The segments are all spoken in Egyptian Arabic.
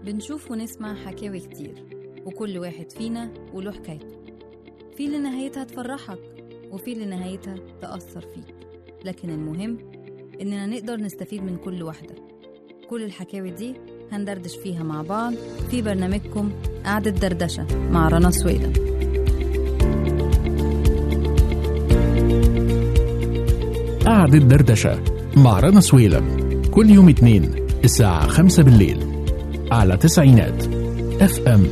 بنشوف ونسمع حكاوي كتير وكل واحد فينا وله حكايته في اللي نهايتها تفرحك وفي اللي نهايتها تأثر فيك لكن المهم إننا نقدر نستفيد من كل واحدة كل الحكاوي دي هندردش فيها مع بعض في برنامجكم قعدة دردشة مع رنا سويلة قعدة دردشة مع رنا سويلم كل يوم اثنين الساعة خمسة بالليل على تسعينات اف ام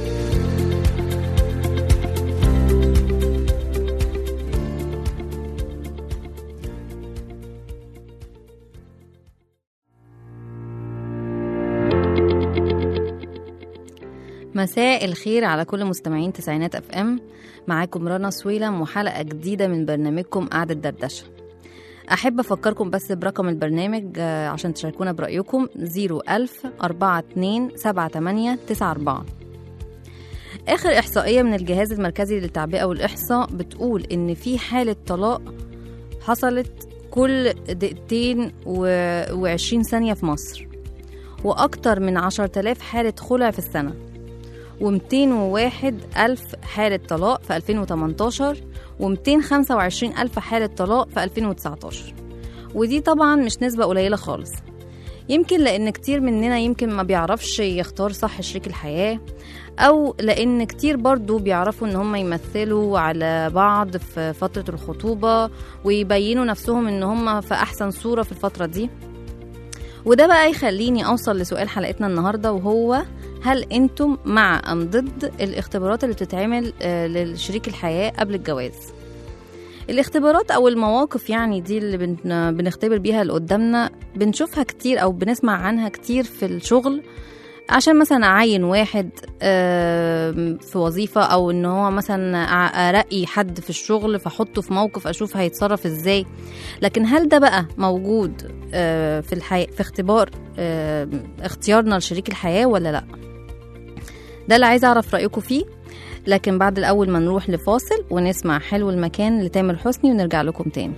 مساء الخير على كل مستمعين تسعينات اف ام معاكم رنا سويلم وحلقة جديدة من برنامجكم قعدة دردشة أحب أفكركم بس برقم البرنامج آه، عشان تشاركونا برأيكم 01000 42 78 94 آخر إحصائية من الجهاز المركزي للتعبئة والإحصاء بتقول إن في حالة طلاق حصلت كل دقيقتين وعشرين ثانية في مصر وأكتر من عشر تلاف حالة خلع في السنة و201 ألف حالة طلاق في 2018 و225 ألف حالة طلاق في 2019 ودي طبعا مش نسبة قليلة خالص يمكن لأن كتير مننا يمكن ما بيعرفش يختار صح شريك الحياة أو لأن كتير برضو بيعرفوا إن هم يمثلوا على بعض في فترة الخطوبة ويبينوا نفسهم إن هم في أحسن صورة في الفترة دي وده بقى يخليني أوصل لسؤال حلقتنا النهاردة وهو هل انتم مع ام ضد الاختبارات اللي بتتعمل آه، لشريك الحياه قبل الجواز الاختبارات او المواقف يعني دي اللي بن- بنختبر بيها اللي قدامنا بنشوفها كتير او بنسمع عنها كتير في الشغل عشان مثلا اعين واحد آم، في وظيفه او ان هو مثلا أع- ارقي حد في الشغل فاحطه في موقف اشوف هيتصرف ازاي لكن هل ده بقى موجود آه، في الحياة في اختبار آم، اختيارنا لشريك الحياه ولا لا ده اللي عايزه اعرف رايكم فيه لكن بعد الاول ما نروح لفاصل ونسمع حلو المكان لتامر حسني ونرجع لكم تاني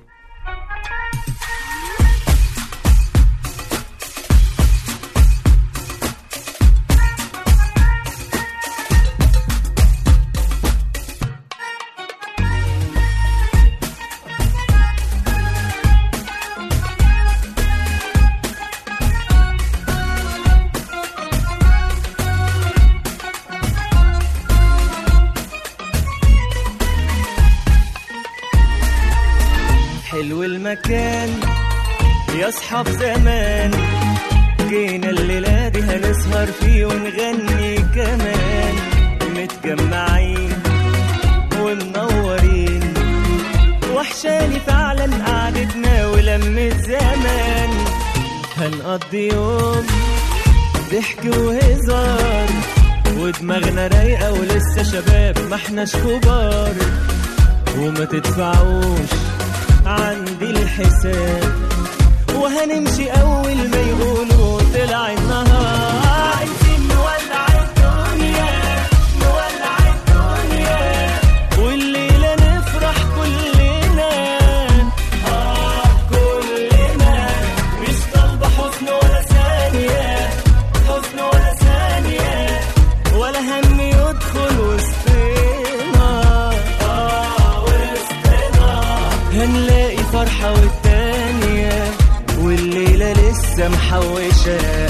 حلو المكان يا اصحاب زمان جينا الليلة دي هنسهر فيه ونغني كمان متجمعين ومنورين وحشاني فعلا قعدتنا ولمة زمان هنقضي يوم ضحك وهزار ودماغنا رايقة ولسه شباب ما احناش كبار وما تدفعوش عندي الحساب وهنمشي اول ما يقولوا طلع النهار عايزين نولع الدنيا نولع الدنيا والليله نفرح كلنا اه كلنا مش طالبه حزن ولا ثانيه حزن ولا ثانيه ولا هم يدخل وسطنا اه وسطنا هنلاقي فرحة والتانية والليلة لسه محوشة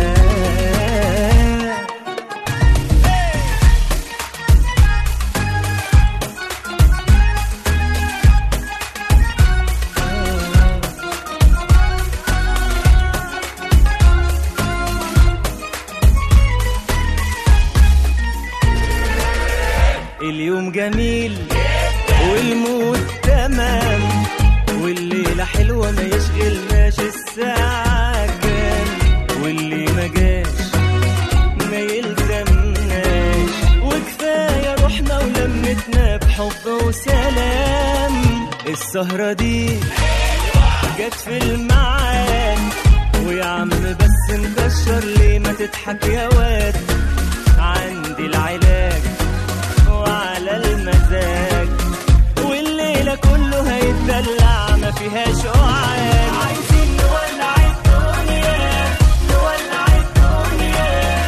اليوم جميل والمود تمام والليلة حلوة ما يشغلناش الساعة كام واللي ما جاش ما يلزمناش وكفاية روحنا ولمتنا بحب وسلام السهرة دي جت في الميعاد ويا عم بس مكشر ليه ما تضحك يا واد عندي العلاج وعلى المزاج والليلة كله هيتدلع ما فيهاش قعاد عايزين نولع الدنيا نولع الدنيا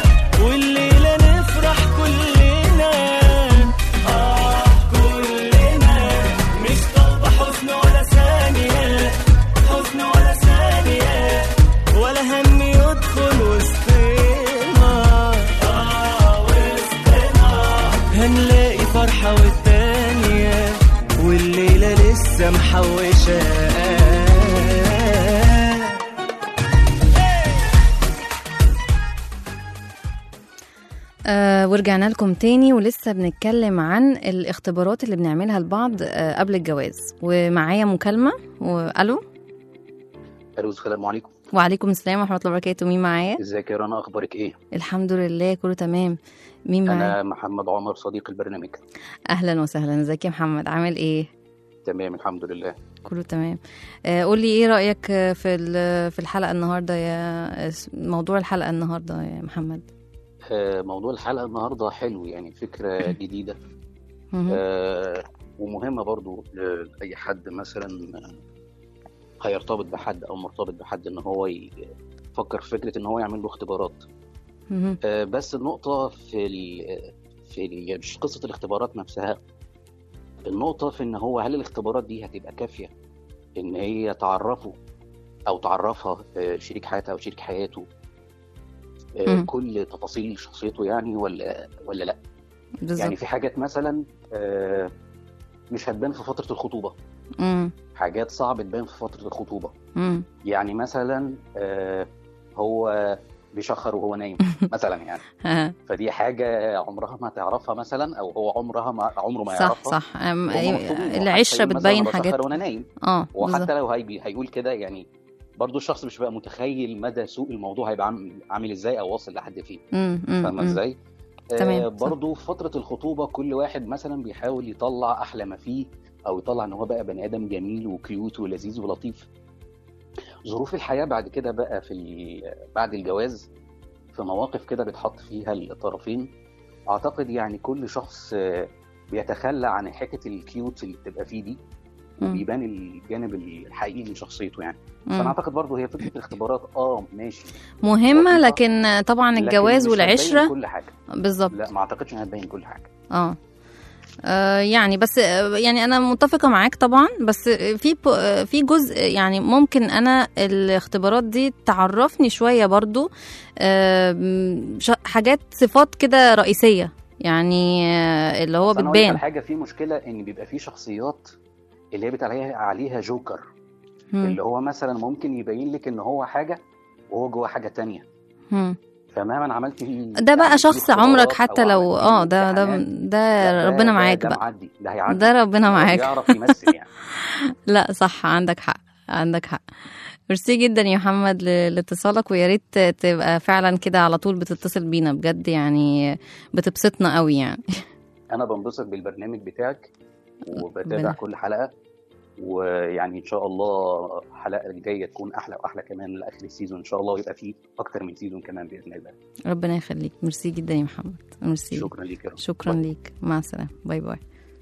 ورجعنا لكم تاني ولسه بنتكلم عن الاختبارات اللي بنعملها لبعض آه، قبل الجواز ومعايا مكالمة والو الو السلام عليكم وعليكم السلام ورحمة الله وبركاته مين معايا ازيك يا رنا اخبارك ايه الحمد لله كله تمام مين معايا انا محمد عمر صديق البرنامج اهلا وسهلا ازيك يا محمد عامل ايه تمام الحمد لله كله تمام آه، قول لي ايه رأيك آه، في ال- في الحلقة النهاردة يا اس- موضوع الحلقة النهاردة يا محمد آه، موضوع الحلقه النهارده حلو يعني فكره جديده مهم. آه، ومهمه برضو لاي حد مثلا آه، هيرتبط بحد او مرتبط بحد ان هو يفكر في فكره ان هو يعمل له اختبارات مهم. آه، بس النقطه في ال في ال مش قصه الاختبارات نفسها النقطه في ان هو هل الاختبارات دي هتبقى كافيه ان هي تعرفه او تعرفها آه، شريك حياتها او شريك حياته آه، مم. كل تفاصيل شخصيته يعني ولا ولا لا بالظبط يعني في حاجات مثلا آه، مش هتبان في فتره الخطوبه مم. حاجات صعب تبان في فتره الخطوبه مم. يعني مثلا آه، هو بيشخر وهو نايم مثلا يعني ها. فدي حاجه عمرها ما تعرفها مثلا او هو عمرها ما عمره ما صح يعرفها صح أم- وهم أيوة، مخطوبين. وحتى العشرة يقول مثلاً بتبين أنا بسخر حاجات وانا نايم اه بالظبط. وحتى لو هيبي هيقول كده يعني برضو الشخص مش بقى متخيل مدى سوء الموضوع هيبقى عامل عامل ازاي او واصل لحد فين مم، مم، فاهمه مم. ازاي؟ تمام، آه صح. برضو في فتره الخطوبه كل واحد مثلا بيحاول يطلع احلى ما فيه او يطلع ان هو بقى بني ادم جميل وكيوت ولذيذ ولطيف ظروف الحياه بعد كده بقى في ال- بعد الجواز في مواقف كده بيتحط فيها الطرفين اعتقد يعني كل شخص آه، بيتخلى عن حته الكيوت اللي بتبقى فيه دي مم. وبيبان الجانب الحقيقي من شخصيته يعني فانا مم. اعتقد برضه هي فكره الاختبارات اه ماشي مهمة لطيفة، لكن طبعا لكن الجواز مش هتبين والعشرة كل حاجه بالظبط لا ما اعتقدش انها هتبين كل حاجه اه آه، يعني بس آه، يعني انا متفقه معاك طبعا بس آه، في ب- آه، في جزء يعني ممكن انا الاختبارات دي تعرفني شويه برضو آه، م- ش- حاجات صفات كده رئيسيه يعني آه، اللي هو بس أنا أقول لك على بتبان حاجه في مشكله ان بيبقى في شخصيات اللي هي بيتقال عليها عليها جوكر مم، اللي هو مثلا ممكن يبين لك ان هو حاجه وهو جوه حاجه تانية مم. فمهما عملت فيه ده بقى عملت فيه شخص عمرك اختبارات حتى أو لو عملت فيه اه ده ده امتحانات، ده لا، ربنا ده- معاك ده بقى معدي ده هيعدي ده ربنا هو معاك بيعرف يمثل يعني لا صح عندك حق عندك حق ميرسي جدا يا محمد ل- لاتصالك ويا ريت تبقى فعلا كده على طول بتتصل بينا بجد يعني بتبسطنا قوي يعني انا بنبسط بالبرنامج بتاعك وبتابع ربنا. كل حلقه ويعني ان شاء الله الحلقه الجايه تكون احلى واحلى كمان لاخر السيزون ان شاء الله ويبقى فيه اكتر من سيزون كمان باذن الله ربنا يخليك ميرسي جدا يا محمد ميرسي شكرا ليك يا رب شكرا ليك مع السلامه باي باي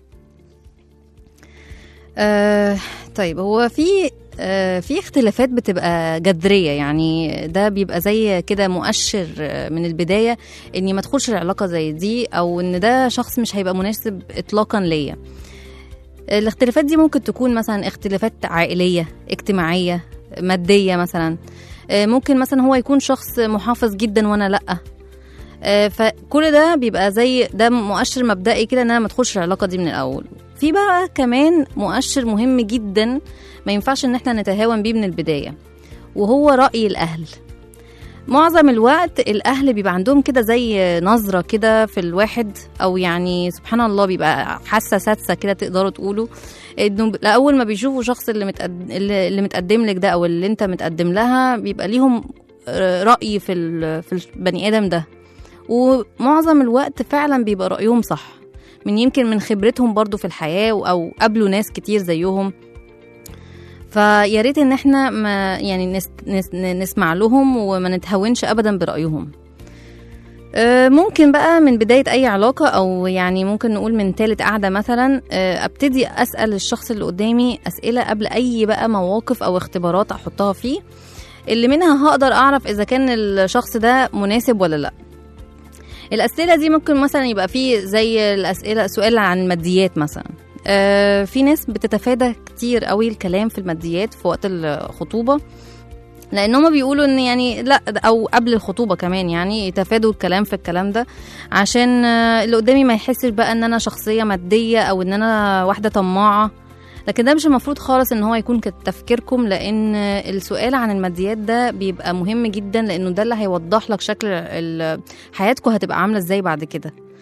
آه طيب هو في آه في اختلافات بتبقى جذريه يعني ده بيبقى زي كده مؤشر آه، من البدايه اني ما ادخلش العلاقه زي دي او ان ده شخص مش هيبقى مناسب اطلاقا ليا الاختلافات دي ممكن تكون مثلا اختلافات عائليه اجتماعيه ماديه مثلا آه، ممكن مثلا هو يكون شخص محافظ جدا وانا لا آه، فكل ده بيبقى زي ده مؤشر مبدئي كده ان انا ما ادخلش العلاقه دي من الاول في بقى كمان مؤشر مهم جدا ما ينفعش ان احنا نتهاون بيه من البدايه وهو راي الاهل معظم الوقت الاهل بيبقى عندهم كده زي نظره كده في الواحد او يعني سبحان الله بيبقى حاسه سادسه كده تقدروا تقولوا انه ب- اول ما بيشوفوا شخص اللي متقدم اللي اللي متقدم لك ده او اللي انت متقدم لها بيبقى ليهم آه، راي في ال- في البني ادم ده ومعظم الوقت فعلا بيبقى رأيهم صح من يمكن من خبرتهم برضو في الحياة أو قابلوا ناس كتير زيهم فيا ريت ان احنا ما يعني نس نس نسمع لهم وما نتهونش ابدا برأيهم آه، ممكن بقى من بداية أي علاقة أو يعني ممكن نقول من تالت قعدة مثلا آه، أبتدي أسأل الشخص اللي قدامي أسئلة قبل أي بقى مواقف أو اختبارات أحطها فيه اللي منها هقدر أعرف إذا كان الشخص ده مناسب ولا لأ الأسئلة دي ممكن مثلا يبقى فيه زي الأسئلة سؤال عن الماديات مثلا آه في ناس بتتفادى كتير قوي الكلام في الماديات في وقت الخطوبة لان هما بيقولوا ان يعني لا او قبل الخطوبه كمان يعني يتفادوا الكلام في الكلام ده عشان آه، اللي قدامي ما يحسش بقى ان انا شخصيه ماديه او ان انا واحده طماعه لكن ده مش المفروض خالص ان هو يكون كده تفكيركم لان السؤال عن الماديات ده بيبقى مهم جدا لانه ده اللي هيوضح لك شكل ال- حياتكم هتبقى عامله ازاي بعد كده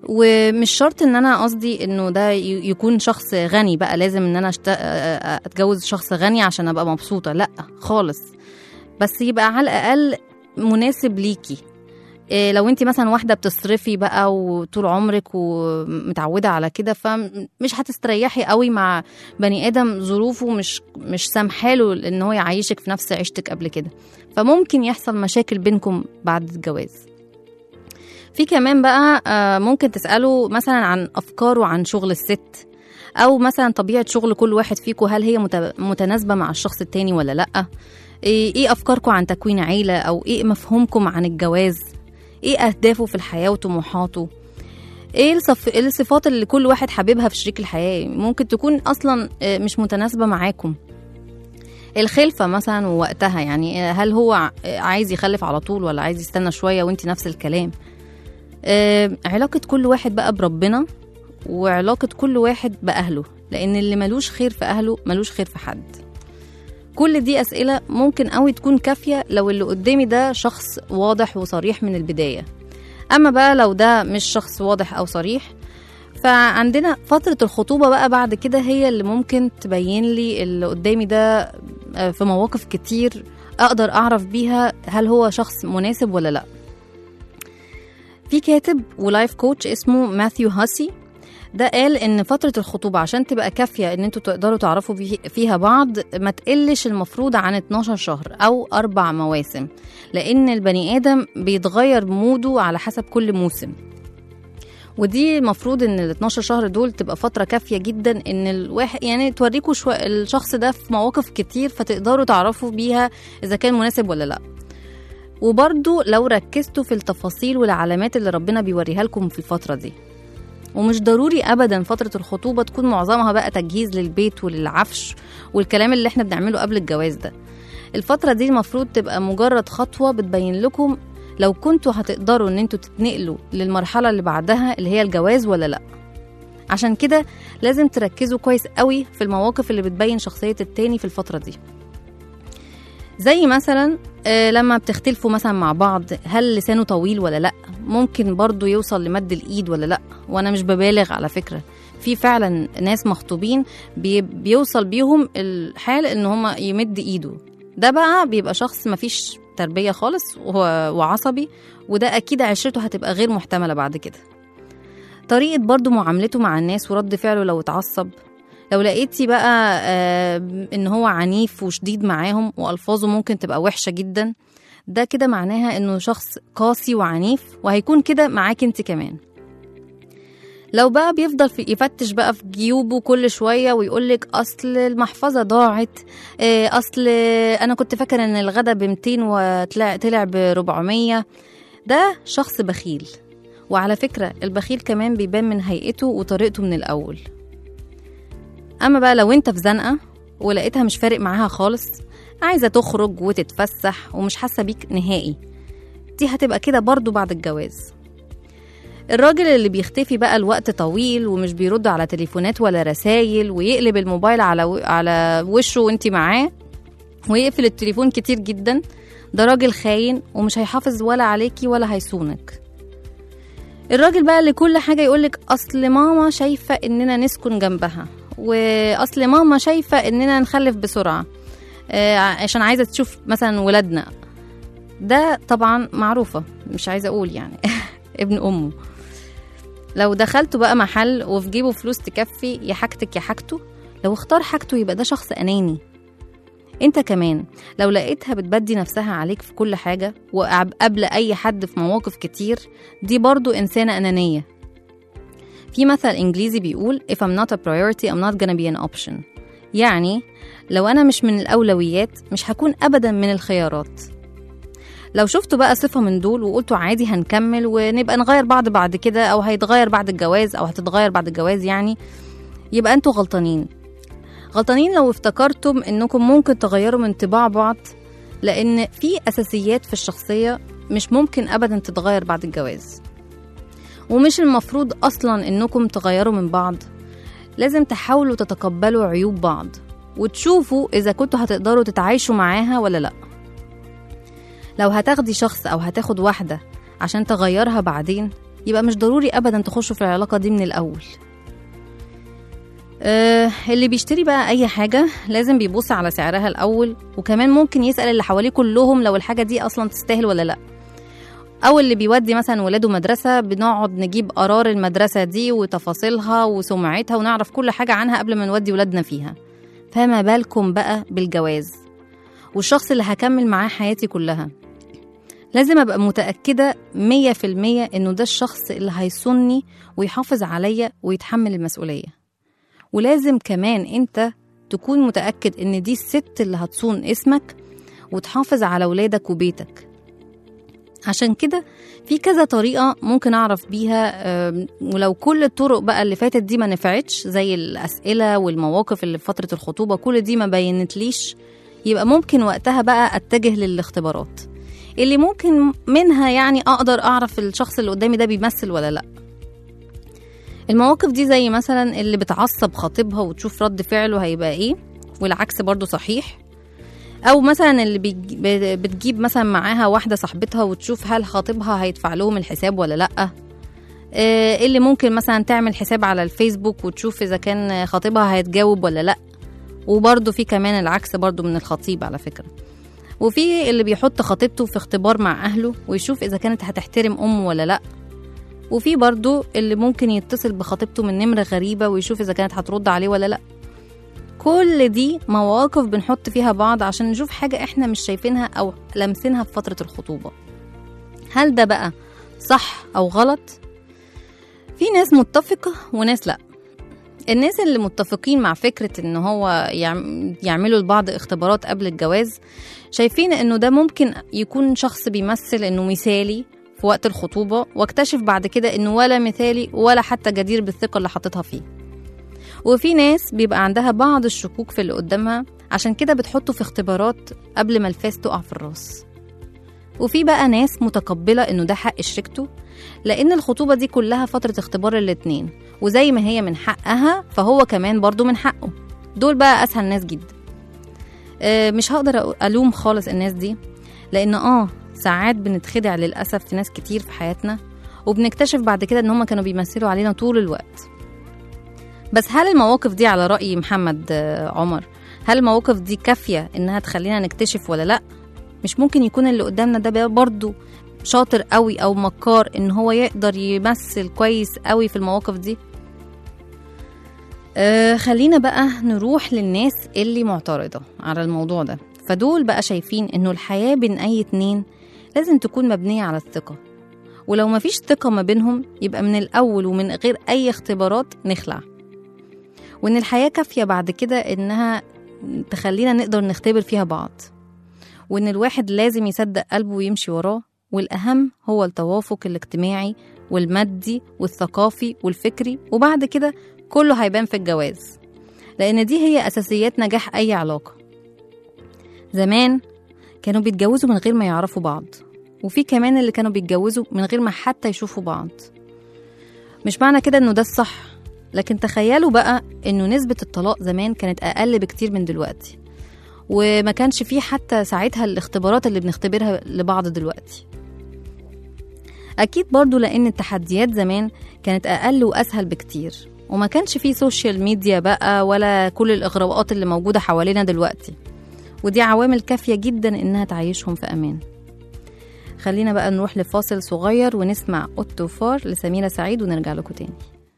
ومش شرط ان انا قصدي انه ده ي- يكون شخص غني بقى لازم ان انا أشت... اتجوز شخص غني عشان ابقى مبسوطه لا خالص بس يبقى على الاقل مناسب ليكي إيه لو انت مثلا واحده بتصرفي بقى وطول عمرك ومتعوده على كده فمش هتستريحي قوي مع بني ادم ظروفه مش مش سامحاله ان هو يعيشك في نفس عيشتك قبل كده فممكن يحصل مشاكل بينكم بعد الجواز في كمان بقى آه، ممكن تسأله مثلا عن أفكاره عن شغل الست أو مثلا طبيعة شغل كل واحد فيكم هل هي مت- متناسبة مع الشخص التاني ولا لأ إيه إيه أفكاركم عن تكوين عيلة أو إيه مفهومكم عن الجواز إيه أهدافه في الحياة وطموحاته ايه الصف... إيه الصفات اللي كل واحد حاببها في شريك الحياة ممكن تكون اصلا آه، مش متناسبة معاكم الخلفة مثلا ووقتها يعني آه، هل هو ع- آه، عايز يخلف على طول ولا عايز يستنى شوية وانت نفس الكلام آه، علاقة كل واحد بقى بربنا وعلاقة كل واحد بأهله لأن اللي ملوش خير في أهله ملوش خير في حد كل دي أسئلة ممكن قوي تكون كافية لو اللي قدامي ده شخص واضح وصريح من البداية أما بقى لو ده مش شخص واضح أو صريح فعندنا فترة الخطوبة بقى بعد كده هي اللي ممكن تبين لي اللي قدامي ده آه، في مواقف كتير أقدر أعرف بيها هل هو شخص مناسب ولا لأ في كاتب ولايف كوتش اسمه ماثيو هاسي ده قال ان فترة الخطوبة عشان تبقى كافية ان انتوا تقدروا تعرفوا بيه- فيها بعض ما تقلش المفروض عن 12 شهر او اربع مواسم لان البني ادم بيتغير موده على حسب كل موسم ودي المفروض ان ال 12 شهر دول تبقى فترة كافية جدا ان الواحد يعني توريكوا شو الشخص ده في مواقف كتير فتقدروا تعرفوا بيها اذا كان مناسب ولا لا وبرضو لو ركزتوا في التفاصيل والعلامات اللي ربنا بيوريها لكم في الفترة دي ومش ضروري ابدا فتره الخطوبه تكون معظمها بقى تجهيز للبيت وللعفش والكلام اللي احنا بنعمله قبل الجواز ده الفتره دي المفروض تبقى مجرد خطوه بتبين لكم لو كنتوا هتقدروا ان انتوا تتنقلوا للمرحله اللي بعدها اللي هي الجواز ولا لا عشان كده لازم تركزوا كويس قوي في المواقف اللي بتبين شخصيه التاني في الفتره دي زي مثلا آه، لما بتختلفوا مثلا مع بعض هل لسانه طويل ولا لا ممكن برضو يوصل لمد الايد ولا لا وانا مش ببالغ على فكره في فعلا ناس مخطوبين بي بيوصل بيهم الحال ان هما يمد ايده ده بقى بيبقى شخص مفيش تربيه خالص وهو- وعصبي وده اكيد عشرته هتبقى غير محتمله بعد كده طريقه برضو معاملته مع الناس ورد فعله لو اتعصب لو لقيتي بقى آه، ان هو عنيف وشديد معاهم والفاظه ممكن تبقى وحشه جدا ده كده معناها انه شخص قاسي وعنيف وهيكون كده معاك انت كمان لو بقى بيفضل في يفتش بقى في جيوبه كل شويه ويقولك اصل المحفظه ضاعت آه، اصل انا كنت فاكر ان الغدا ب 200 وطلع طلع ب 400 ده شخص بخيل وعلى فكره البخيل كمان بيبان من هيئته وطريقته من الاول اما بقى لو انت في زنقه ولقيتها مش فارق معاها خالص عايزه تخرج وتتفسح ومش حاسه بيك نهائي دي هتبقى كده برضو بعد الجواز الراجل اللي بيختفي بقى الوقت طويل ومش بيرد على تليفونات ولا رسايل ويقلب الموبايل على و... على وشه وانت معاه ويقفل التليفون كتير جدا ده راجل خاين ومش هيحافظ ولا عليكي ولا هيصونك الراجل بقى اللي كل حاجة يقولك أصل ماما شايفة إننا نسكن جنبها وأصل ماما شايفة إننا نخلف بسرعة آه، عشان عايزة تشوف مثلا ولادنا ده طبعا معروفة مش عايزة أقول يعني ابن أمه لو دخلتوا بقى محل وفي جيبه فلوس تكفي يا حاجتك يا حاجته لو اختار حاجته يبقى ده شخص أناني انت كمان لو لقيتها بتبدي نفسها عليك في كل حاجة وقبل أي حد في مواقف كتير دي برضو إنسانة أنانية في مثل إنجليزي بيقول if I'm not a priority I'm not gonna be an option يعني لو أنا مش من الأولويات مش هكون أبدا من الخيارات لو شفتوا بقى صفة من دول وقلتوا عادي هنكمل ونبقى نغير بعض بعد كده أو هيتغير بعد الجواز أو هتتغير بعد الجواز يعني يبقى انتوا غلطانين غلطانين لو افتكرتم انكم ممكن تغيروا من طباع بعض لان في اساسيات في الشخصيه مش ممكن ابدا تتغير بعد الجواز ومش المفروض اصلا انكم تغيروا من بعض لازم تحاولوا تتقبلوا عيوب بعض وتشوفوا اذا كنتوا هتقدروا تتعايشوا معاها ولا لا لو هتاخدي شخص او هتاخد واحده عشان تغيرها بعدين يبقى مش ضروري ابدا تخشوا في العلاقه دي من الاول آه اللي بيشتري بقى اي حاجه لازم بيبص على سعرها الاول وكمان ممكن يسال اللي حواليه كلهم لو الحاجه دي اصلا تستاهل ولا لا او اللي بيودي مثلا ولاده مدرسه بنقعد نجيب قرار المدرسه دي وتفاصيلها وسمعتها ونعرف كل حاجه عنها قبل ما نودي ولادنا فيها فما بالكم بقى بالجواز والشخص اللي هكمل معاه حياتي كلها لازم ابقى متاكده مية في المية انه ده الشخص اللي هيصوني ويحافظ عليا ويتحمل المسؤوليه ولازم كمان انت تكون متاكد ان دي الست اللي هتصون اسمك وتحافظ على ولادك وبيتك عشان كده في كذا طريقة ممكن أعرف بيها آم، ولو كل الطرق بقى اللي فاتت دي ما نفعتش زي الأسئلة والمواقف اللي في فترة الخطوبة كل دي ما بينتليش يبقى ممكن وقتها بقى أتجه للاختبارات اللي ممكن منها يعني أقدر أعرف الشخص اللي قدامي ده بيمثل ولا لأ المواقف دي زي مثلا اللي بتعصب خطيبها وتشوف رد فعله هيبقى ايه والعكس برضو صحيح او مثلا اللي بيج- ب- بتجيب مثلا معاها واحده صاحبتها وتشوف هل خطيبها هيدفع لهم الحساب ولا لا آه، اللي ممكن مثلا تعمل حساب على الفيسبوك وتشوف اذا كان خطيبها هيتجاوب ولا لا وبرضه في كمان العكس برضه من الخطيب على فكره وفي اللي بيحط خطيبته في اختبار مع اهله ويشوف اذا كانت هتحترم امه ولا لا وفي برضه اللي ممكن يتصل بخطيبته من نمره غريبه ويشوف اذا كانت هترد عليه ولا لا كل دي مواقف بنحط فيها بعض عشان نشوف حاجة احنا مش شايفينها أو لامسينها في فترة الخطوبة هل ده بقى صح أو غلط؟ في ناس متفقة وناس لأ الناس اللي متفقين مع فكرة ان هو يعم- يعملوا لبعض اختبارات قبل الجواز شايفين انه ده ممكن يكون شخص بيمثل انه مثالي في وقت الخطوبة واكتشف بعد كده انه ولا مثالي ولا حتى جدير بالثقة اللي حاططها فيه وفي ناس بيبقى عندها بعض الشكوك في اللي قدامها عشان كده بتحطه في اختبارات قبل ما الفاس تقع في الراس وفي بقى ناس متقبلة انه ده حق شريكته لان الخطوبة دي كلها فترة اختبار الاتنين وزي ما هي من حقها فهو كمان برضو من حقه دول بقى اسهل ناس جدا آه، مش هقدر أ- الوم خالص الناس دي لان اه ساعات بنتخدع للاسف في ناس كتير في حياتنا وبنكتشف بعد كده ان هم كانوا بيمثلوا علينا طول الوقت بس هل المواقف دي على رأي محمد آه، عمر هل المواقف دي كافية إنها تخلينا نكتشف ولا لأ؟ مش ممكن يكون اللي قدامنا ده بقى برضه شاطر قوي أو مكار إن هو يقدر يمثل كويس قوي في المواقف دي؟ آه خلينا بقى نروح للناس اللي معترضة على الموضوع ده فدول بقى شايفين إنه الحياة بين أي اتنين لازم تكون مبنية على الثقة ولو مفيش ثقة ما بينهم يبقى من الأول ومن غير أي اختبارات نخلع وإن الحياة كافية بعد كده إنها تخلينا نقدر نختبر فيها بعض وإن الواحد لازم يصدق قلبه ويمشي وراه والأهم هو التوافق الاجتماعي والمادي والثقافي والفكري وبعد كده كله هيبان في الجواز لأن دي هي أساسيات نجاح أي علاقة زمان كانوا بيتجوزوا من غير ما يعرفوا بعض وفي كمان اللي كانوا بيتجوزوا من غير ما حتى يشوفوا بعض مش معنى كده انه ده الصح لكن تخيلوا بقى انه نسبة الطلاق زمان كانت اقل بكتير من دلوقتي وما كانش فيه حتى ساعتها الاختبارات اللي بنختبرها لبعض دلوقتي اكيد برضو لان التحديات زمان كانت اقل واسهل بكتير وما كانش فيه سوشيال ميديا بقى ولا كل الاغراءات اللي موجودة حوالينا دلوقتي ودي عوامل كافية جدا انها تعيشهم في امان خلينا بقى نروح لفاصل صغير ونسمع اوتو فار لسميرة سعيد ونرجع لكم تاني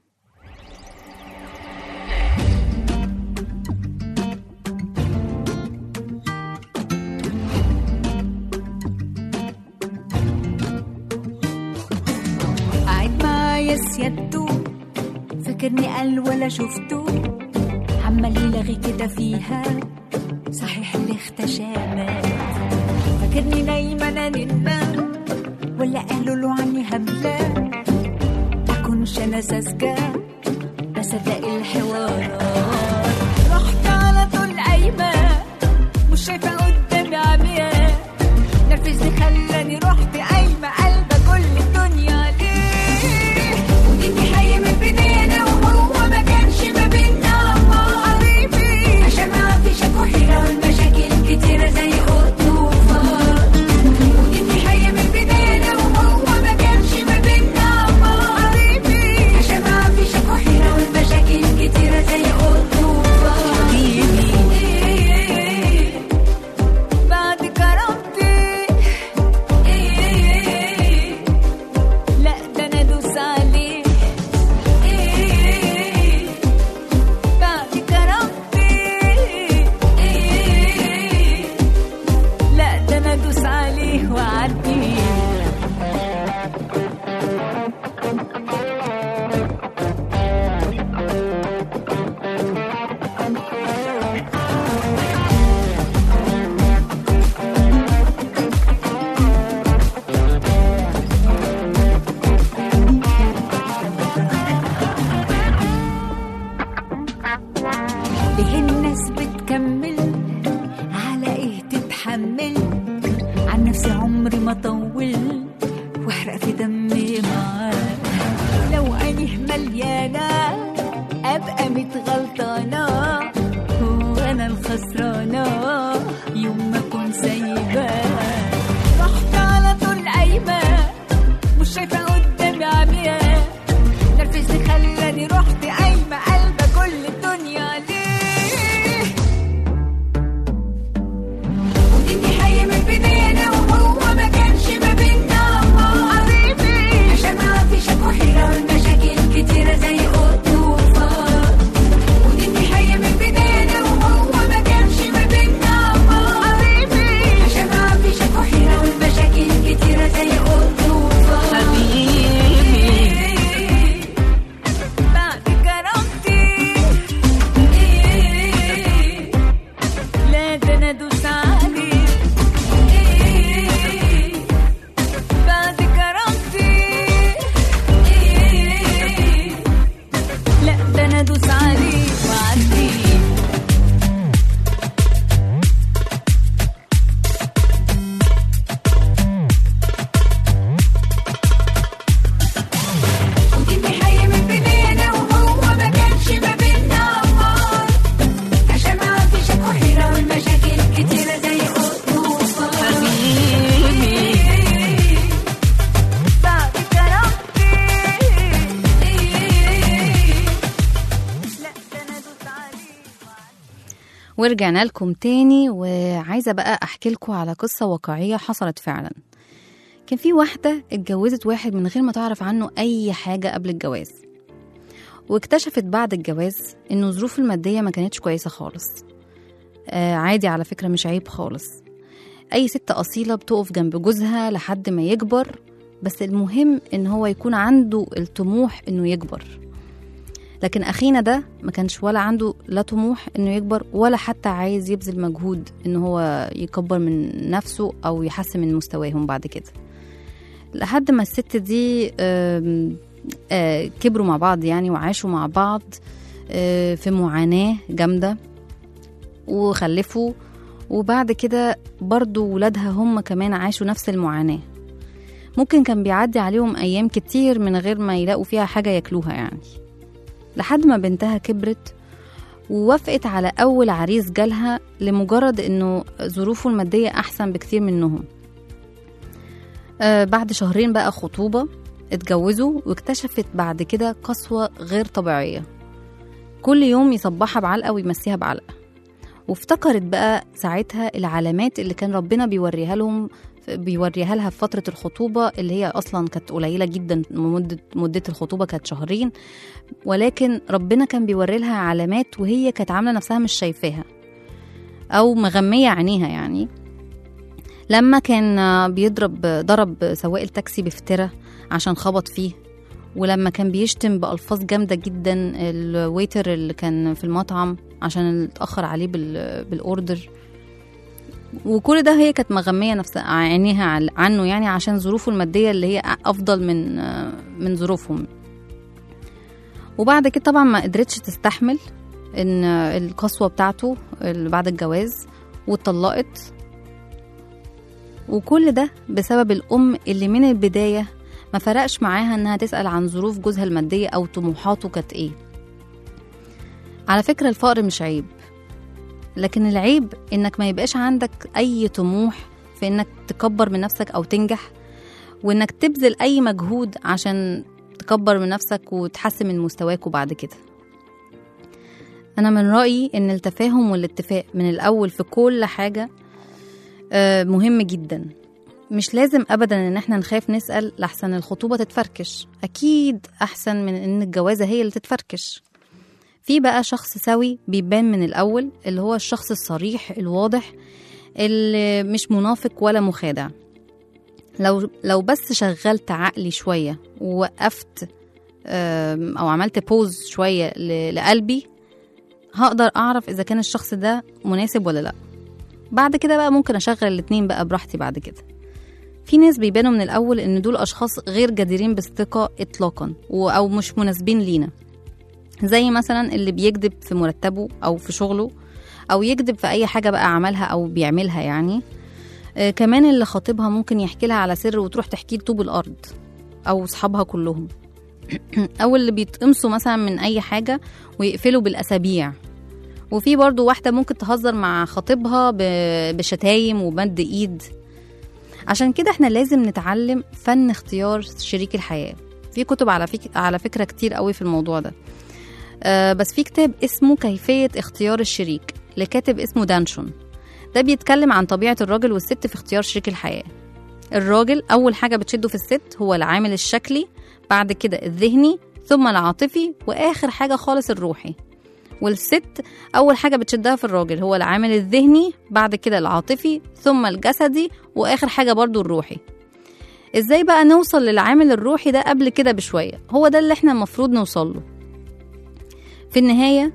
قاعد معايا سيادته فاكرني قال ولا شفته عمال يلغي كده فيها صحيح اللي اختشامات فاكرني نايمة انا ننام ولا قالوا له عني هبلة اكونش انا ساذجة بصدق الحوارات رحت على طول قايمة مش شايفة قدامي عمياء نرفزني خلاني رحت قايمة قلبة كل الدنيا ليه وديني حي من بداية وهو ما كانش ما بينا الله حبيبي عشان ما فيش حيرة والمشاكل كتيرة زي قط وفار وديني حي من بداية وهو ما كانش ما بينا الله انا ادوس عليه واعديه ليه الناس بتكمل على ايه تتحمل عن نفسي عمري ما طول واحرق في دمي معاه لو عينيه مليانة ابقى متغلطانة وانا الخسرانة يوم ما اكون سايباه رحت على طول قايمة مش شايفة قدامي عمياء نرفزني خلاني رحت قايمة قلبة كل الدنيا ليه وديني حي من بداية وهو ما كانش ما بينا حبيبي عشان ما فيش وحيرة والمشاكل كتيرة زي قط وفار وديني حي من بداية وهو ما كانش ما بينا حبيبي عشان ما فيش وحيرة والمشاكل كتيرة زي قط وفار حبيبي بعد كرامتي لا ده انا ادوس عليه بعد كرامتي لا ده انا ادوس عليه واعديه وديني حي من بيننا وهو ما كانش ما بينا أمار عشان ما فيش وحيرة والمشاكل كتيرة زي قط وفار حبيبي بعد كرامتي لا ده انا ادوس عليه ورجعنا لكم تاني وعايزة بقى أحكي لكم على قصة واقعية حصلت فعلا كان في واحدة اتجوزت واحد من غير ما تعرف عنه أي حاجة قبل الجواز واكتشفت بعد الجواز إنه ظروفه المادية ما كانتش كويسة خالص آه عادي على فكرة مش عيب خالص أي ست أصيلة بتقف جنب جوزها لحد ما يكبر بس المهم إن هو يكون عنده الطموح إنه يكبر لكن أخينا ده ما كانش ولا عنده لا طموح إنه يكبر ولا حتى عايز يبذل مجهود إن هو يكبر من نفسه أو يحسن من مستواهم بعد كده لحد ما الست دي آم، آه، كبروا مع بعض يعني وعاشوا مع بعض آه، في معاناة جامدة وخلفوا وبعد كده برضو ولادها هم كمان عاشوا نفس المعاناة ممكن كان بيعدي عليهم أيام كتير من غير ما يلاقوا فيها حاجة ياكلوها يعني لحد ما بنتها كبرت ووافقت على أول عريس جالها لمجرد إنه ظروفه المادية أحسن بكتير منهم آه بعد شهرين بقى خطوبة اتجوزوا واكتشفت بعد كده قسوة غير طبيعية كل يوم يصبحها بعلقة ويمسيها بعلقة وافتكرت بقى ساعتها العلامات اللي كان ربنا بيوريها لهم بيوريها لها في فترة الخطوبة اللي هي أصلا كانت قليلة جدا مدة مدة الخطوبة كانت شهرين ولكن ربنا كان بيوري لها علامات وهي كانت عاملة نفسها مش شايفاها أو مغمية عينيها يعني لما كان بيضرب ضرب سواق التاكسي بفترة عشان خبط فيه ولما كان بيشتم بألفاظ جامدة جدا الويتر اللي كان في المطعم عشان اتأخر عليه بال- بالأوردر وكل ده هي كانت مغمية نفسها عينيها عل- عنه يعني عشان ظروفه المادية اللي هي أفضل من من ظروفهم وبعد كده طبعا ما قدرتش تستحمل ان القسوة بتاعته اللي بعد الجواز واتطلقت وكل ده بسبب الأم اللي من البداية ما فرقش معاها انها تسأل عن ظروف جوزها المادية أو طموحاته كانت ايه على فكرة الفقر مش عيب لكن العيب انك ما يبقاش عندك اي طموح في انك تكبر من نفسك او تنجح وانك تبذل اي مجهود عشان تكبر من نفسك وتحسن من مستواك بعد كده انا من رايي ان التفاهم والاتفاق من الاول في كل حاجه آه، مهم جدا مش لازم ابدا ان احنا نخاف نسال لحسن الخطوبه تتفركش اكيد احسن من ان الجوازه هي اللي تتفركش في بقى شخص سوي بيبان من الأول اللي هو الشخص الصريح الواضح اللي مش منافق ولا مخادع لو لو بس شغلت عقلي شويه ووقفت آم، او عملت بوز شويه ل- لقلبي هقدر اعرف اذا كان الشخص ده مناسب ولا لا بعد كده بقى ممكن اشغل الاتنين بقى براحتي بعد كده في ناس بيبانوا من الاول ان دول اشخاص غير جديرين بالثقه اطلاقا و- او مش مناسبين لينا زي مثلا اللي بيكذب في مرتبه او في شغله او يكذب في اي حاجه بقى عملها او بيعملها يعني آه كمان اللي خاطبها ممكن يحكي لها على سر وتروح تحكيه لطوب الارض او اصحابها كلهم او اللي بيتقمصوا مثلا من اي حاجه ويقفلوا بالاسابيع وفي برضو واحده ممكن تهزر مع خطيبها ب- بشتايم ومد ايد عشان كده احنا لازم نتعلم فن اختيار شريك الحياه في كتب على فك... على فكره كتير قوي في الموضوع ده آه بس في كتاب اسمه كيفيه اختيار الشريك لكاتب اسمه دانشون ده بيتكلم عن طبيعه الراجل والست في اختيار شريك الحياه الراجل اول حاجه بتشده في الست هو العامل الشكلي بعد كده الذهني ثم العاطفي واخر حاجه خالص الروحي والست اول حاجه بتشدها في الراجل هو العامل الذهني بعد كده العاطفي ثم الجسدي واخر حاجه برضو الروحي ازاي بقى نوصل للعامل الروحي ده قبل كده بشويه هو ده اللي احنا المفروض نوصل له في النهايه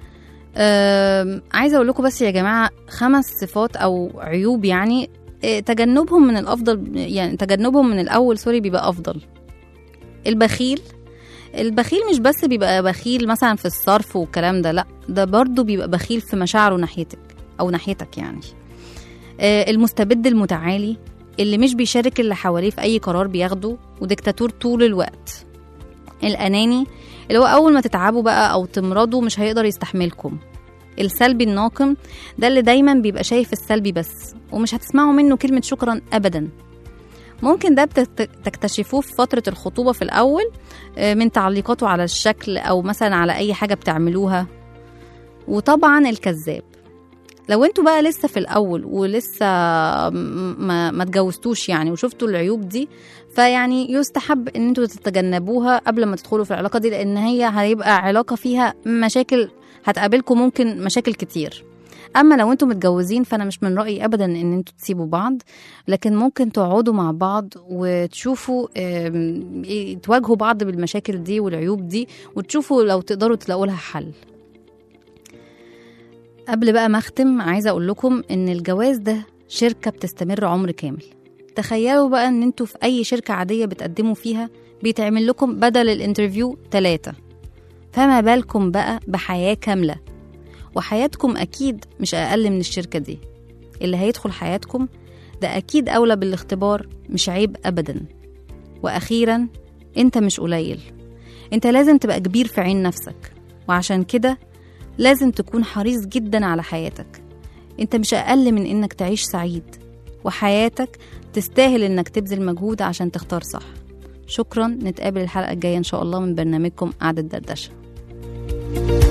آم، عايزه اقول لكم بس يا جماعه خمس صفات او عيوب يعني آه، تجنبهم من الافضل يعني تجنبهم من الاول سوري بيبقى افضل البخيل البخيل مش بس بيبقى بخيل مثلا في الصرف والكلام ده لا ده برضه بيبقى بخيل في مشاعره ناحيتك او ناحيتك يعني آه، المستبد المتعالي اللي مش بيشارك اللي حواليه في اي قرار بياخده وديكتاتور طول الوقت الاناني اللي هو اول ما تتعبوا بقى او تمرضوا مش هيقدر يستحملكم السلبي الناقم ده اللي دايما بيبقى شايف السلبي بس ومش هتسمعوا منه كلمة شكرا أبدا ممكن ده بتت- تكتشفوه في فترة الخطوبة في الأول آه، من تعليقاته على الشكل أو مثلا على أي حاجة بتعملوها وطبعا الكذاب لو انتوا بقى لسه في الاول ولسه م- ما ما اتجوزتوش يعني وشفتوا العيوب دي فيعني يستحب ان انتوا تتجنبوها قبل ما تدخلوا في العلاقه دي لان هي هيبقى علاقه فيها مشاكل هتقابلكم ممكن مشاكل كتير اما لو انتوا متجوزين فانا مش من رايي ابدا ان انتوا تسيبوا بعض لكن ممكن تقعدوا مع بعض وتشوفوا آم، إيه، تواجهوا بعض بالمشاكل دي والعيوب دي وتشوفوا لو تقدروا تلاقوا لها حل قبل بقى ما اختم عايزه اقول لكم ان الجواز ده شركه بتستمر عمر كامل تخيلوا بقى ان انتوا في اي شركه عاديه بتقدموا فيها بيتعمل لكم بدل الانترفيو ثلاثة فما بالكم بقى بحياه كامله وحياتكم اكيد مش اقل من الشركه دي اللي هيدخل حياتكم ده اكيد اولى بالاختبار مش عيب ابدا واخيرا انت مش قليل انت لازم تبقى كبير في عين نفسك وعشان كده لازم تكون حريص جدا على حياتك انت مش اقل من انك تعيش سعيد وحياتك تستاهل انك تبذل مجهود عشان تختار صح شكرا نتقابل الحلقه الجايه ان شاء الله من برنامجكم قعده دردشه